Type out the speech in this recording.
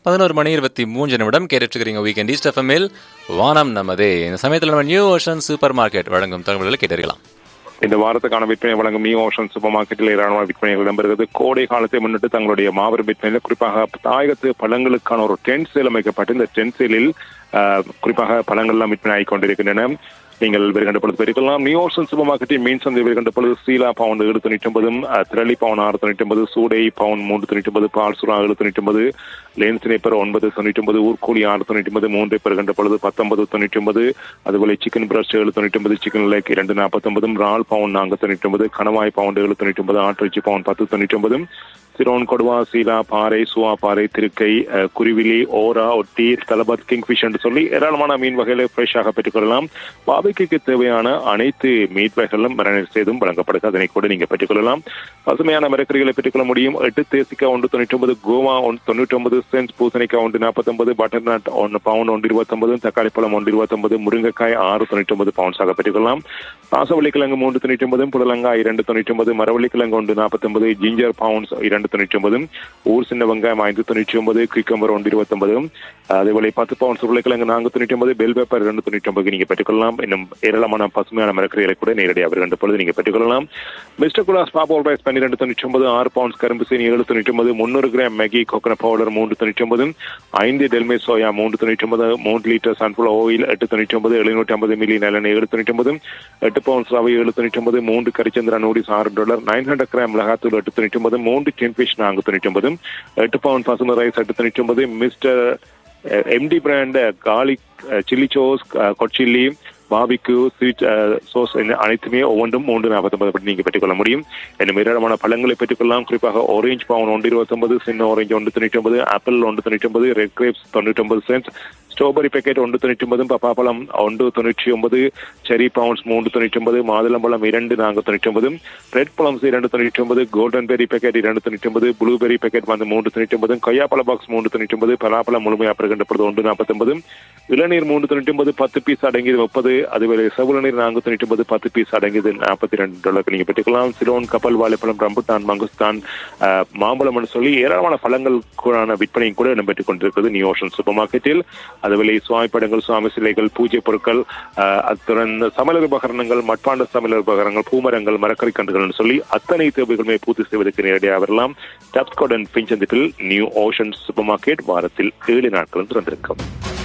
பதினோரு மணி இருபத்தி மூன்று நிமிடம் கேட்டுருக்கிறீங்க வீக்கெண்ட் ஈஸ்ட் எஃப்எம்மில் வானம் நமதே இந்த சமயத்தில் நம்ம நியூ ஓஷன் சூப்பர் மார்க்கெட் வழங்கும் தகவல்களை கேட்டிருக்கலாம் இந்த வாரத்துக்கான விற்பனை வழங்கும் நியூ ஓஷன் சூப்பர் மார்க்கெட்டில் ஏராளமான விற்பனைகள் இடம்பெறுகிறது கோடை காலத்தை முன்னிட்டு தங்களுடைய மாபெரும் விற்பனையில் குறிப்பாக தாயகத்து பழங்களுக்கான ஒரு டென்ட் சேல் அமைக்கப்பட்டு இந்த டென்ட் சேலில் குறிப்பாக பழங்கள்லாம் விற்பனை ஆகிக் கொண்டிருக்கின்றன நீங்கள் வருகின்ற பொழுது பெருக்கலாம் நியூ ஓஷன் சூப்பர் மார்க்கெட்டில் மீன் சந்தை வருகின்ற பொழுது சீலா பவுன் ஏழு தொண்ணூற்றி ஒன்பதும் திரளி பவுன் ஆறு தொண்ணூற்றி ஒன்பது சூடை பவுன் மூன்று தொண்ணூற்றி ஒன்பது பால் சுறா ஏழு தொண்ணூற்றி ஒன்பது லேன்ஸ் நேப்பர் ஒன்பது தொண்ணூற்றி ஒன்பது ஊர்கூலி ஆறு தொண்ணூற்றி ஒன்பது மூன்றை பெறுகின்ற பொழுது பத்தொன்பது தொண்ணூற்றி ஒன்பது அதுபோல சிக்கன் பிரஷ் ஏழு தொண்ணூற்றி ஒன்பது சிக்கன் லேக் இரண்டு நாற்பத்தொன்பதும் ரால் பவுன் நான்கு தொண்ணூற்றி ஒன்பது கணவாய் பவுண்ட் ஏழு தொண்ணூற்றி ஒன்பது ஆட்டிறைச்சி பவுன் பத்து தொண்ணூற்றி ஒன்பதும் சிரோன் கொடுவா சீலா பாறை சுவா பாறை திருக்கை குருவிலி ஓரா ஒட்டி தலபத் கிங்ஃபிஷ் என்று சொல்லி ஏராளமான மீன் வகைகளை ஃப்ரெஷ்ஷாக பெற்றுக்கொள்ளலாம் பாபிக்கு தேவையான அனைத்து மீட் வகைகளும் மரணம் செய்தும் வழங்கப்படுகிறது அதனை கூட நீங்க பெற்றுக்கொள்ளலாம் பசுமையான மரக்கறிகளை பெற்றுக்கொள்ள முடியும் எட்டு தேசிக்கா ஒன்று தொண்ணூற்றி ஒன்பது கோவா ஒன்று தொண்ணூற்றி ஒன்பது சென்ஸ் பூசணிக்காய் ஒன்று நாற்பத்தொன்பது பட்டர் நட் ஒன்று பவுன் ஒன்று இருபத்தொன்பது தக்காளி பழம் ஒன்று இருபத்தொன்பது முருங்கைக்காய் ஆறு தொண்ணூற்றி ஒன்பது பவுன்ஸாக பெற்றுக்கொள்ளலாம் ராசவள்ளிக்கிழங்கு மூன்று தொண்ணூற்றி ஒன்பது புடலங்காய் இரண்டு தொண்ணூற்றி ஒன்பது மரவள்ளிக்கிழங்கு ஒன்று நாற்பத்தொன்பது ஜிஞ்சர் பவுன்ஸ் இரண்டு தொண்ணூற்றி ஒன்பது ஊர் சின்ன வெங்காயம் ஐந்து தொண்ணூற்றி ஒன்பது குயிக்கம்பர் ஒன்று இருபத்தொன்பது அதேபோல பத்து பவுன்ஸ் உருளைக்கிழங்கு நான்கு தொண்ணூற்றி ஒன்பது பெல் பேப்பர் இரண்டு தொண்ணூற்றி ஒன்பது நீங்க பெற்றுக்கொள்ளலாம் இன்னும் ஏராளமான பசுமையான மரக்கறிகளை கூட நேரடியாக வருகின்ற பொழுது நீங்க பெற்றுக்கொள்ளலாம் மிஸ்டர் குலாஸ் பாப்போல் ரைஸ் பன்னிரெண்டு தொண்ணூற்றி ஒன்பது ஆறு பவுன்ஸ் கரும்பு சீனி ஏழு தொண்ணூற்றி ஒன்பது முன்னூறு கிராம் மேகி கோகனட் பவுடர் மூன்று தொண்ணூற்றி ஒன்பது ஐந்து டெல்மே சோயா மூன்று தொண்ணூற்றி ஒன்பது மூன்று லிட்டர் சன்ஃபிளவர் ஆயில் எட்டு தொண்ணூற்றி ஒன்பது எழுநூற்றி ஐம்பது மில்லி நல்லெண்ணெய் ஏழு தொண்ணூற்றி ஒன்பது எட்டு பவுன்ஸ் ரவை ஏழு தொண்ணூற்றி ஒன்பது மூன்று கரிச்சந்திரா நூடிஸ் ஆறு டாலர் நைன் ஹண்ட்ரட் கிராம் மிளகாத்தூள் எட்டு தொண்ணூற்றி ஒன்பது மூன்று கின்ஃபிஷ் நான்கு தொண்ணூற்றி ஒன்பது எட்டு பவுண்ட் பசுமை ரைஸ் எட்டு தொண்ணூற்றி ஒன்பது mister MD brand garlic chilli sauce கொச்சில்லி பாபிக்கு ஸ்வீட் சோஸ் அனைத்துமே ஒவ்வொன்றும் மூன்று நாற்பத்தொன்பது படி நீங்க பெற்றுக்கொள்ள முடியும் இன்னும் ஏராளமான பழங்களை பெற்றுக்கொள்ளலாம் குறிப்பாக ஆரஞ்சு பவுன் ஒன்று இருபத்தொன்பது சின்ன ஆரஞ்சு ஒன்று தொண்ணூற்றி ஒன்பது ஆப்பிள் ஒன்று தொண்ணூற்றி ஒன்பது ரெட் கிரேப்ஸ் தொண்ணூற்றி ஒன்பது சென்ஸ் ஸ்ட்ராபெரி பேக்கெட் ஒன்று தொண்ணூற்றி ஒன்பது பப்பாப்பழம் ஒன்று தொண்ணூற்றி ஒன்பது செரி பவுன்ஸ் மூன்று தொண்ணூற்றி ஒன்பது மாதுளம்பழம் இரண்டு நான்கு தொண்ணூற்றி ஒன்பது ரெட் பழம்ஸ் இரண்டு தொண்ணூற்றி ஒன்பது கோல்டன் பெரி பேக்கெட் இரண்டு தொண்ணூற்றி ஒன்பது ப்ளூபெரி பேக்கெட் வந்து மூன்று தொண்ணூற்றி ஒன்பது கொய்யாப்பழ பாக்ஸ் மூன்று தொண்ணூற்றி ஒன்பது பலாப்பழம் முழுமையாக பெறுகின்ற பொழுது ஒன்று நாற்பத்தொன்பது இளநீர் மூன்று தொண்ணூற்றி ஒன்பது பத்து பீஸ் அடங்கியது முப்பது அதுவேளை செவல நீர் நான்கு தொண்ணூற்றி ஒன்பது பத்து பீஸ் அடங்கியது நாற்பத்தி ரெண்டு டாலருக்கு நீங்க பெற்றுக்கலாம் சிலோன் கப்பல் வாழைப்பழம் ரம்புட்டான் மங்குஸ்தான் மாம்பழம் சொல்லி ஏராளமான பழங்களுக்கான விற்பனையும் கூட இடம்பெற்றுக் கொண்டிருக்கிறது நியூ ஓஷன் சூப்பர் மார்க்கெட்டில் அதுவேளை சுவாமி படங்கள் சுவாமி சிலைகள் பூஜை பொருட்கள் அத்துடன் சமையல் உபகரணங்கள் மட்பாண்ட சமையல் உபகரணங்கள் பூமரங்கள் மரக்கறி கன்றுகள் சொல்லி அத்தனை தேவைகளுமே பூர்த்தி செய்வதற்கு நேரடியாக வரலாம் டப்ஸ்கோட் அண்ட் பிஞ்சந்திப்பில் நியூ ஓஷன் சூப்பர் மார்க்கெட் வாரத்தில் ஏழு நாட்களும் திறந்திருக்கும்